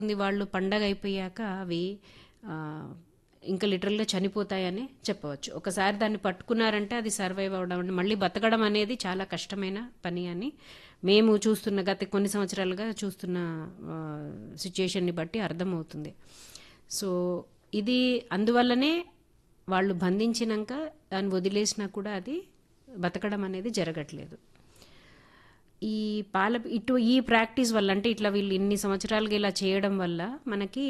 ఉంది వాళ్ళు పండగ అయిపోయాక అవి ఆ, ఇంకా లిటరల్గా చనిపోతాయని చెప్పవచ్చు ఒకసారి దాన్ని పట్టుకున్నారంటే అది సర్వైవ్ అవడం అంటే మళ్ళీ బతకడం అనేది చాలా కష్టమైన పని అని మేము చూస్తున్న గత కొన్ని సంవత్సరాలుగా చూస్తున్న సిచ్యుయేషన్ని బట్టి అర్థమవుతుంది సో ఇది అందువల్లనే వాళ్ళు బంధించినాక దాన్ని వదిలేసినా కూడా అది బతకడం అనేది జరగట్లేదు ఈ పాల ఇటు ఈ ప్రాక్టీస్ వల్ల అంటే ఇట్లా వీళ్ళు ఇన్ని సంవత్సరాలుగా ఇలా చేయడం వల్ల మనకి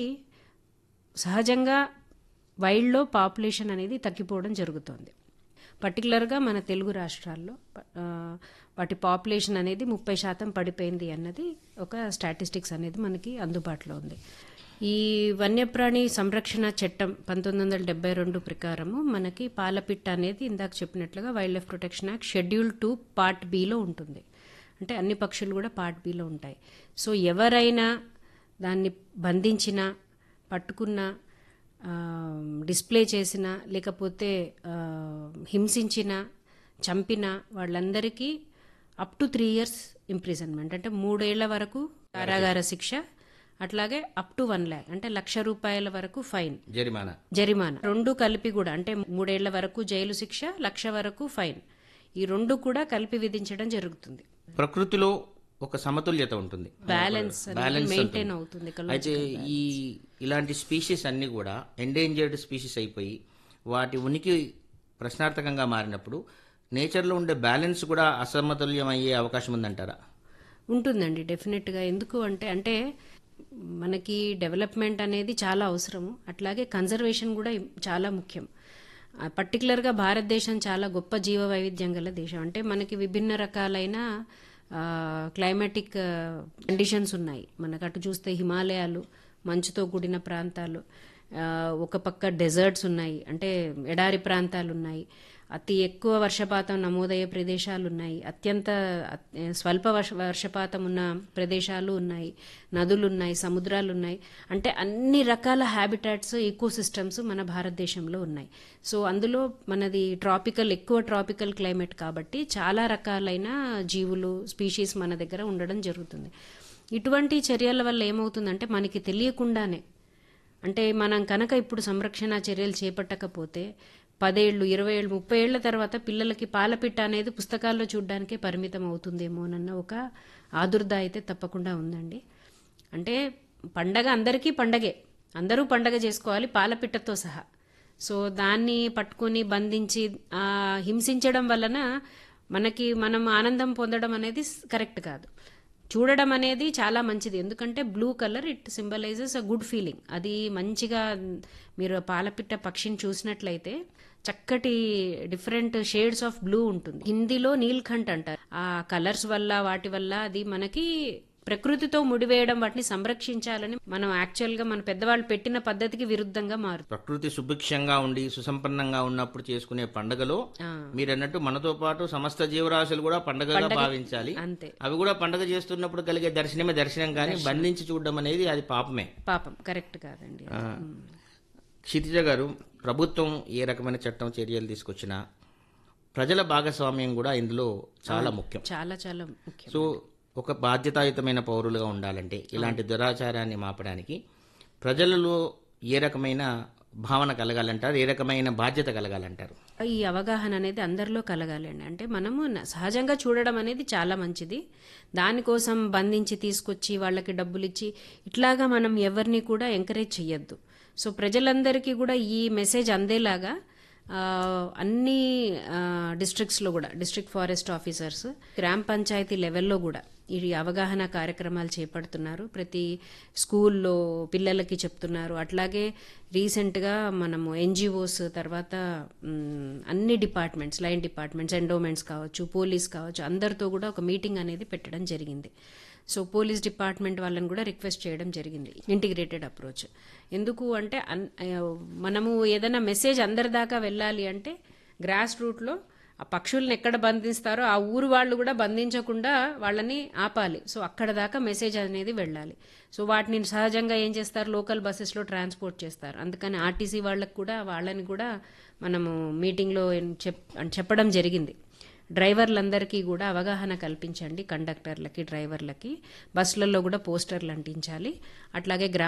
సహజంగా వైల్డ్లో పాపులేషన్ అనేది తగ్గిపోవడం జరుగుతుంది పర్టికులర్గా మన తెలుగు రాష్ట్రాల్లో ఆ, వాటి పాపులేషన్ అనేది ముప్పై శాతం పడిపోయింది అన్నది ఒక స్టాటిస్టిక్స్ అనేది మనకి అందుబాటులో ఉంది ఈ వన్యప్రాణి సంరక్షణ చట్టం పంతొమ్మిది వందల డెబ్బై రెండు ప్రకారము మనకి పాలపిట్ట అనేది ఇందాక చెప్పినట్లుగా wildlife protection act schedule two part బిలో ఉంటుంది అంటే అన్ని పక్షులు కూడా పార్ట్ బిలో ఉంటాయి సో ఎవరైనా దాన్ని బంధించినా పట్టుకున్నా ఆ, డిస్ప్లే చేసిన లేకపోతే ఆ, హింసించిన చంపిన వాళ్ళందరికీ up to three years imprisonment అంటే మూడేళ్ల వరకు కారాగార శిక్ష అట్లాగే అప్ టు వన్ ల్యాక్ అంటే లక్ష రూపాయల వరకు ఫైన్ జరిమానా జరిమానా రెండు కలిపి కూడా అంటే మూడేళ్ల వరకు జైలు శిక్ష లక్ష వరకు ఫైన్ ఈ రెండు కూడా కలిపి విధించడం జరుగుతుంది ప్రకృతిలో ఒక సమతుల్యత ఉంటుంది బ్యాలెన్స్ Balance మెయింటైన్ ఉంటుంది. అవుతుంది అయితే ఈ ఇలాంటి స్పీషీస్ అన్నీ కూడా ఎండేంజర్డ్ స్పీషీస్ అయిపోయి వాటి ఉనికి ప్రశ్నార్థకంగా మారినప్పుడు నేచర్లో ఉండే బ్యాలెన్స్ కూడా అసమతుల్యం అయ్యే అవకాశం ఉందంటారా ఉంటుందండి డెఫినెట్గా ఎందుకు అంటే అంటే మనకి డెవలప్మెంట్ అనేది చాలా అవసరము అట్లాగే కన్జర్వేషన్ కూడా చాలా ముఖ్యం ఆ, పర్టికులర్గా భారతదేశం చాలా గొప్ప జీవ వైవిధ్యం గల దేశం అంటే మనకి విభిన్న రకాలైన ఆ, క్లైమాటిక్ ఆ, కండిషన్స్ ఉన్నాయి మనకు అటు చూస్తే హిమాలయాలు మంచుతో కూడిన ప్రాంతాలు ఆ, ఒక పక్క డెజర్ట్స్ ఉన్నాయి అంటే ఎడారి ప్రాంతాలు ఉన్నాయి అతి ఎక్కువ వర్షపాతం నమోదయ్యే ప్రదేశాలు ఉన్నాయి అత్యంత అత్- స్వల్ప వర్ష వర్షపాతం ఉన్న ప్రదేశాలు ఉన్నాయి నదులు ఉన్నాయి సముద్రాలు ఉన్నాయి అంటే అన్ని రకాల హ్యాబిటాట్స్ ఈకో సిస్టమ్స్ మన భారతదేశంలో ఉన్నాయి సో అందులో మనది ట్రాపికల్ ఎక్కువ ట్రాపికల్ క్లైమేట్ కాబట్టి చాలా రకాలైన జీవులు స్పీషీస్ మన దగ్గర ఉండడం జరుగుతుంది ఇటువంటి చర్యల వల్ల ఏమవుతుందంటే మనకి తెలియకుండానే అంటే మనం కనుక ఇప్పుడు సంరక్షణ చర్యలు చేపట్టకపోతే పదేళ్ళు ఇరవై ఏళ్ళు ముప్పై ఏళ్ల తర్వాత పిల్లలకి పాలపిట్ట అనేది పుస్తకాల్లో చూడడానికే పరిమితం అవుతుందేమోనన్న ఒక ఆదుర్ద అయితే తప్పకుండా ఉందండి అంటే పండగ అందరికీ పండగే అందరూ పండగ చేసుకోవాలి పాలపిట్టతో సహా సో దాన్ని పట్టుకొని బంధించి ఆ, హింసించడం వలన మనకి మనం ఆనందం పొందడం అనేది కరెక్ట్ కాదు చూడడం అనేది చాలా మంచిది ఎందుకంటే blue colour it symbolises a good feeling అది మంచిగా మీరు ఆ పాలపిట్ట పక్షిని చూసినట్లయితే చక్కటి డిఫరెంట్ షేడ్స్ ఆఫ్ బ్లూ ఉంటుంది హిందీలో నీల్కంఠ్ అంటారు ఆ కలర్స్ వల్ల వాటి వల్ల అది మనకి ప్రకృతితో ముడివేయడం వాటిని సంరక్షించాలని మనం యాక్చువల్ గా మన పెద్దవాళ్ళు పెట్టిన పద్ధతికి విరుద్ధంగా మారు ప్రకృతి సుభిక్షంగా ఉండి సుసంపన్నంగా ఉన్నప్పుడు చేసుకునే పండగలో మీరు అన్నట్టు మనతో పాటు సమస్త జీవరాశులు కూడా పండగగా భావించాలి అంతే అవి కూడా పండగ చేస్తున్నప్పుడు కలిగే దర్శనమే దర్శనం కానీ బంధించి చూడడం అనేది అది పాపమే పాపం కరెక్ట్ కాదండి ఆ, క్షితిజ గారు ప్రభుత్వం ఏ రకమైన చట్టం చర్యలు తీసుకొచ్చినా ప్రజల భాగస్వామ్యం కూడా ఇందులో చాలా ముఖ్యం చాలా చాలా ముఖ్యం సో ఒక బాధ్యతాయుతమైన పౌరులుగా ఉండాలంటే ఇలాంటి దురాచారాన్ని మాపడానికి ప్రజలలో ఏ రకమైన భావన కలగాలంటారు ఏ రకమైన బాధ్యత కలగాలంటారు ఈ అవగాహన అనేది అందరిలో కలగాలండి అంటే మనము న- సహజంగా చూడడం అనేది చాలా మంచిది దానికోసం బంధించి తీసుకొచ్చి వాళ్ళకి డబ్బులు ఇచ్చి ఇట్లాగా మనం ఎవరిని కూడా ఎంకరేజ్ చెయ్యొద్దు సో ప్రజలందరికీ కూడా ఈ మెసేజ్ అందేలాగా ఆ, అన్ని డిస్ట్రిక్ట్స్లో కూడా డిస్ట్రిక్ట్ ఫారెస్ట్ ఆఫీసర్స్ గ్రామ పంచాయతీ లెవెల్లో కూడా ఈ అవగాహన కార్యక్రమాలు చేపడుతున్నారు ప్రతి స్కూల్లో పిల్లలకి చెప్తున్నారు అట్లాగే రీసెంట్గా మనము ఎన్జిఓస్ తర్వాత మ్, అన్ని డిపార్ట్మెంట్స్ లైన్ డిపార్ట్మెంట్స్ ఎండోమెంట్స్ కావచ్చు పోలీస్ కావచ్చు అందరితో కూడా ఒక మీటింగ్ అనేది పెట్టడం జరిగింది సో పోలీస్ డిపార్ట్మెంట్ వాళ్ళని కూడా రిక్వెస్ట్ చేయడం జరిగింది ఇంటిగ్రేటెడ్ అప్రోచ్ ఎందుకు అంటే అన్- ఆ, మనము ఏదైనా మెసేజ్ అందరి దాకా వెళ్ళాలి అంటే గ్రాస్ రూట్లో ఆ పక్షుల్ని ఎక్కడ బంధిస్తారో ఆ ఊరు వాళ్ళు కూడా బంధించకుండా వాళ్ళని ఆపాలి సో అక్కడ దాకా మెసేజ్ అనేది వెళ్ళాలి సో వాటిని సహజంగా ఏం చేస్తారు లోకల్ బస్సెస్లో ట్రాన్స్పోర్ట్ చేస్తారు అందుకని ఆర్టీసీ వాళ్ళకి కూడా వాళ్ళని కూడా మనము మీటింగ్లో చెప్ చెప్పడం జరిగింది డ్రైవర్లందరికీ కూడా అవగాహన కల్పించండి కండక్టర్లకి డ్రైవర్లకి బస్సులలో కూడా పోస్టర్లు అంటించాలి అట్లాగే గ్రామ